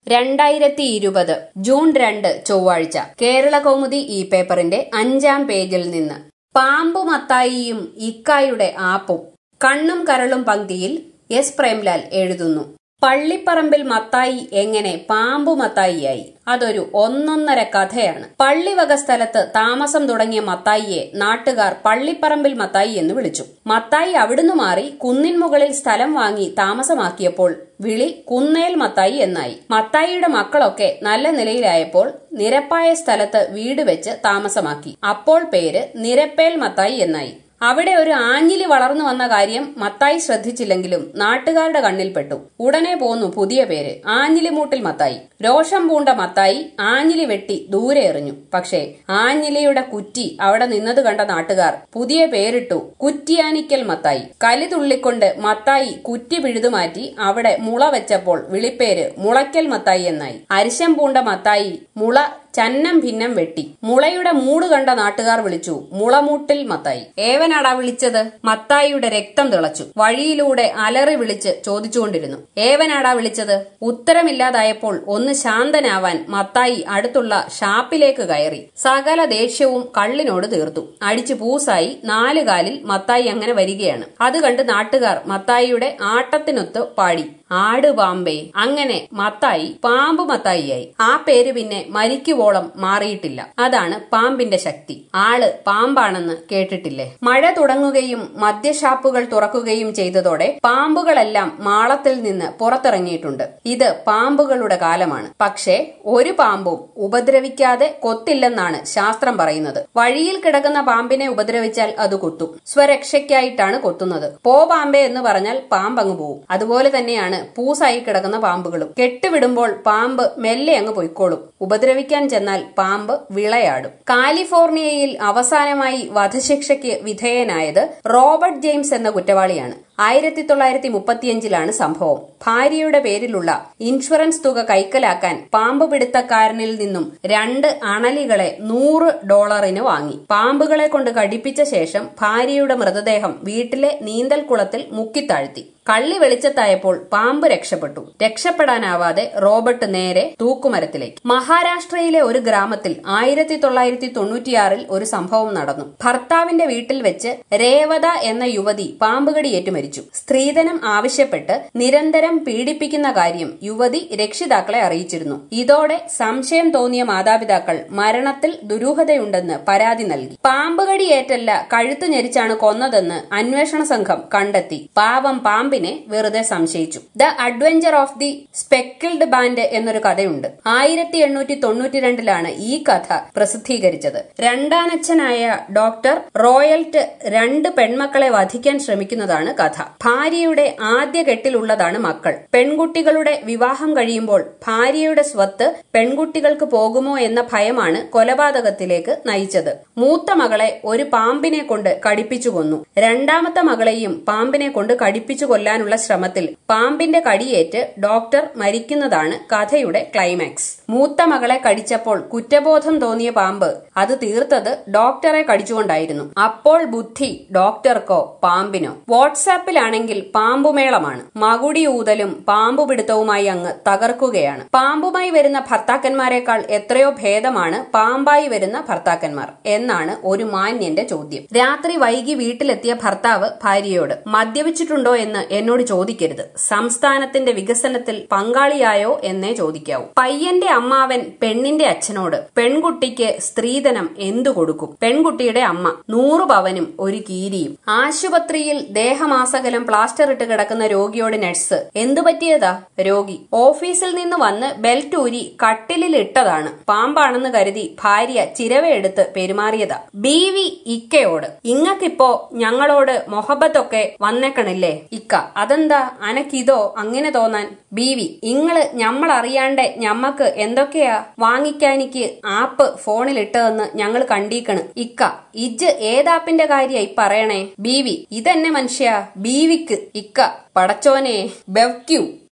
രണ്ടായിരത്തി ഇരുപത് ജൂൺ രണ്ട് ചൊവ്വാഴ്ച കേരള കൗമുദി ഈ പേപ്പറിന്റെ അഞ്ചാം പേജിൽ നിന്ന് പാമ്പു മത്തായിയും ഇക്കായുടെ ആപ്പും കണ്ണും കരളും പങ്ക്തിയിൽ എസ് പ്രേംലാൽ എഴുതുന്നു പള്ളിപ്പറമ്പിൽ മത്തായി എങ്ങനെ പാമ്പു മത്തായിയായി അതൊരു ഒന്നൊന്നര കഥയാണ് പള്ളിവക സ്ഥലത്ത് താമസം തുടങ്ങിയ മത്തായിയെ നാട്ടുകാർ പള്ളിപ്പറമ്പിൽ മത്തായി എന്ന് വിളിച്ചു മത്തായി അവിടുന്ന് മാറി കുന്നിൻ മുകളിൽ സ്ഥലം വാങ്ങി താമസമാക്കിയപ്പോൾ വിളി കുന്നേൽ മത്തായി എന്നായി മത്തായിയുടെ മക്കളൊക്കെ നല്ല നിലയിലായപ്പോൾ നിരപ്പായ സ്ഥലത്ത് വീട് വെച്ച് താമസമാക്കി അപ്പോൾ പേര് നിരപ്പേൽ മത്തായി എന്നായി അവിടെ ഒരു ആഞ്ഞിലി വളർന്നു വന്ന കാര്യം മത്തായി ശ്രദ്ധിച്ചില്ലെങ്കിലും നാട്ടുകാരുടെ കണ്ണിൽപ്പെട്ടു ഉടനെ പോന്നു പുതിയ പേര് ആഞ്ഞിലിമൂട്ടിൽ മത്തായി രോഷം പൂണ്ട മത്തായി ആഞ്ഞിലി വെട്ടി ദൂരെ എറിഞ്ഞു പക്ഷേ ആഞ്ഞിലിയുടെ കുറ്റി അവിടെ നിന്നത് കണ്ട നാട്ടുകാർ പുതിയ പേരിട്ടു കുറ്റിയാനിക്കൽ മത്തായി കലി തുള്ളിക്കൊണ്ട് മത്തായി കുറ്റി പിഴുതുമാറ്റി അവിടെ മുള വെച്ചപ്പോൾ വിളിപ്പേര് മുളയ്ക്കൽ മത്തായി എന്നായി അരിശം പൂണ്ട മത്തായി മുള ചന്നം ഭിന്നം വെട്ടി മുളയുടെ മൂട് കണ്ട നാട്ടുകാർ വിളിച്ചു മുളമൂട്ടിൽ മത്തായി ഏവനാടാ വിളിച്ചത് മത്തായിയുടെ രക്തം തിളച്ചു വഴിയിലൂടെ അലറി വിളിച്ച് ചോദിച്ചുകൊണ്ടിരുന്നു ഏവനാടാ വിളിച്ചത് ഉത്തരമില്ലാതായപ്പോൾ ഒന്ന് ശാന്തനാവാൻ മത്തായി അടുത്തുള്ള ഷാപ്പിലേക്ക് കയറി സകല ദേഷ്യവും കള്ളിനോട് തീർത്തു അടിച്ചു പൂസായി നാലുകാലിൽ മത്തായി അങ്ങനെ വരികയാണ് അത് കണ്ട് നാട്ടുകാർ മത്തായിയുടെ ആട്ടത്തിനൊത്ത് പാടി ആട് പാമ്പേ അങ്ങനെ മത്തായി പാമ്പ് മത്തായിയായി ആ പേര് പിന്നെ മരിക്കുവോളം മാറിയിട്ടില്ല അതാണ് പാമ്പിന്റെ ശക്തി ആള് പാമ്പാണെന്ന് കേട്ടിട്ടില്ലേ മഴ തുടങ്ങുകയും മദ്യഷാപ്പുകൾ തുറക്കുകയും ചെയ്തതോടെ പാമ്പുകളെല്ലാം മാളത്തിൽ നിന്ന് പുറത്തിറങ്ങിയിട്ടുണ്ട് ഇത് പാമ്പുകളുടെ കാലമാണ് പക്ഷേ ഒരു പാമ്പും ഉപദ്രവിക്കാതെ കൊത്തില്ലെന്നാണ് ശാസ്ത്രം പറയുന്നത് വഴിയിൽ കിടക്കുന്ന പാമ്പിനെ ഉപദ്രവിച്ചാൽ അത് കൊത്തും സ്വരക്ഷയ്ക്കായിട്ടാണ് കൊത്തുന്നത് പോ പാമ്പേ എന്ന് പറഞ്ഞാൽ പാമ്പ് അങ്ങ് പോവും അതുപോലെ തന്നെയാണ് പൂസായി കിടക്കുന്ന പാമ്പുകളും കെട്ടുവിടുമ്പോൾ പാമ്പ് മെല്ലെ അങ്ങ് പൊയ്ക്കോളും ഉപദ്രവിക്കാൻ ചെന്നാൽ പാമ്പ് വിളയാടും കാലിഫോർണിയയിൽ അവസാനമായി വധശിക്ഷയ്ക്ക് വിധേയനായത് റോബർട്ട് ജെയിംസ് എന്ന കുറ്റവാളിയാണ് ആയിരത്തി തൊള്ളായിരത്തി മുപ്പത്തിയഞ്ചിലാണ് സംഭവം ഭാര്യയുടെ പേരിലുള്ള ഇൻഷുറൻസ് തുക കൈക്കലാക്കാൻ പാമ്പ് പിടുത്തക്കാരനിൽ നിന്നും രണ്ട് അണലികളെ നൂറ് ഡോളറിന് വാങ്ങി പാമ്പുകളെ കൊണ്ട് കടിപ്പിച്ച ശേഷം ഭാര്യയുടെ മൃതദേഹം വീട്ടിലെ നീന്തൽക്കുളത്തിൽ മുക്കിത്താഴ്ത്തി കള്ളി വെളിച്ചത്തായപ്പോൾ പാമ്പ് രക്ഷപ്പെട്ടു രക്ഷപ്പെടാനാവാതെ റോബർട്ട് നേരെ തൂക്കുമരത്തിലേക്ക് മഹാരാഷ്ട്രയിലെ ഒരു ഗ്രാമത്തിൽ ആയിരത്തി തൊള്ളായിരത്തി തൊണ്ണൂറ്റിയാറിൽ ഒരു സംഭവം നടന്നു ഭർത്താവിന്റെ വീട്ടിൽ വെച്ച് രേവത എന്ന യുവതി പാമ്പുകടിയേറ്റു മരിച്ചു സ്ത്രീധനം ആവശ്യപ്പെട്ട് നിരന്തരം പീഡിപ്പിക്കുന്ന കാര്യം യുവതി രക്ഷിതാക്കളെ അറിയിച്ചിരുന്നു ഇതോടെ സംശയം തോന്നിയ മാതാപിതാക്കൾ മരണത്തിൽ ദുരൂഹതയുണ്ടെന്ന് പരാതി നൽകി പാമ്പുകടിയേറ്റല്ല കഴുത്തു ഞെരിച്ചാണ് കൊന്നതെന്ന് അന്വേഷണ സംഘം കണ്ടെത്തി പാവം പാമ്പിനെ വെറുതെ സംശയിച്ചു the adventure of the speckled band എന്നൊരു കഥയുണ്ട് ആയിരത്തി എണ്ണൂറ്റി തൊണ്ണൂറ്റിരണ്ടിലാണ് ഈ കഥ പ്രസിദ്ധീകരിച്ചത് രണ്ടാനച്ഛനായ ഡോക്ടർ റോയൽറ്റ് രണ്ട് പെൺമക്കളെ വധിക്കാൻ ശ്രമിക്കുന്നതാണ് കഥ ഭാര്യയുടെ ആദ്യ കെട്ടിലുള്ളതാണ് മക്കൾ പെൺകുട്ടികളുടെ വിവാഹം കഴിയുമ്പോൾ ഭാര്യയുടെ സ്വത്ത് പെൺകുട്ടികൾക്ക് പോകുമോ എന്ന ഭയമാണ് കൊലപാതകത്തിലേക്ക് നയിച്ചത് മൂത്ത മകളെ ഒരു പാമ്പിനെ കൊണ്ട് കടിപ്പിച്ചു കൊന്നു രണ്ടാമത്തെ മകളെയും പാമ്പിനെ കൊണ്ട് കടിപ്പിച്ചു കൊല്ലാനുള്ള ശ്രമത്തിൽ പാമ്പിന്റെ കടിയേറ്റ് ഡോക്ടർ മരിക്കുന്നതാണ് കഥയുടെ ക്ലൈമാക്സ് മൂത്ത മകളെ കടിച്ചപ്പോൾ കുറ്റബോധം തോന്നിയ പാമ്പ് അത് തീർത്തത് ഡോക്ടറെ കടിച്ചുകൊണ്ടായിരുന്നു അപ്പോൾ ബുദ്ധി ഡോക്ടർക്കോ പാമ്പിനോ വാട്സാപ്പിലാണെങ്കിൽ പാമ്പുമേളമാണ് മകുടി ഊതലും പാമ്പുപിടുത്തവുമായി അങ്ങ് തകർക്കുകയാണ് പാമ്പുമായി വരുന്ന ഭർത്താക്കന്മാരെക്കാൾ എത്രയോ ഭേദമാണ് പാമ്പായി വരുന്ന ഭർത്താക്കന്മാർ എന്നാണ് ഒരു മാന്യന്റെ ചോദ്യം രാത്രി വൈകി വീട്ടിലെത്തിയ ഭർത്താവ് ഭാര്യയോട് മദ്യപിച്ചിട്ടുണ്ടോ എന്ന് എന്നോട് ചോദിക്കരുത് സംസ്ഥാനത്തിന്റെ വികസനത്തിൽ പങ്കാളിയായോ എന്നേ ചോദിക്കാവൂ പയ്യന്റെ അമ്മാവൻ പെണ്ണിന്റെ അച്ഛനോട് പെൺകുട്ടിക്ക് സ്ത്രീധനം എന്തു കൊടുക്കും പെൺകുട്ടിയുടെ അമ്മ നൂറ് പവനും ഒരു കീരിയും ആശുപത്രിയിൽ ദേഹമാസകലം പ്ലാസ്റ്റർ ഇട്ട് കിടക്കുന്ന രോഗിയോട് നഴ്സ് എന്തു പറ്റിയതാ രോഗി ഓഫീസിൽ നിന്ന് വന്ന് ബെൽറ്റ് ഊരി കട്ടിലിൽ ഇട്ടതാണ് പാമ്പാണെന്ന് കരുതി ഭാര്യ ചിരവയെടുത്ത് പെരുമാറിയതാ ബീവി ഇക്കയോട് ഇങ്ങക്കിപ്പോ ഞങ്ങളോട് മൊഹബത്തൊക്കെ വന്നേക്കണില്ലേ ഇക്ക അതെന്താ അനക്കിതോ അങ്ങനെ തോന്നാൻ ബീവി ഇങ്ങള് ഞമ്മൾ അറിയാണ്ടെ ഞമ്മക്ക് എന്തൊക്കെയാ വാങ്ങിക്കാനിക്ക് ആപ്പ് ഫോണിലിട്ടതെന്ന് ഞങ്ങൾ കണ്ടീക്കണ് ഇക്ക ഇജ് ഏതാപ്പിന്റെ കാര്യായി പറയണേ ബീവി ഇതെന്നെ മനുഷ്യ ബീവിക്ക് ഇക്ക പടച്ചോനെ ബെവ്ക്യൂ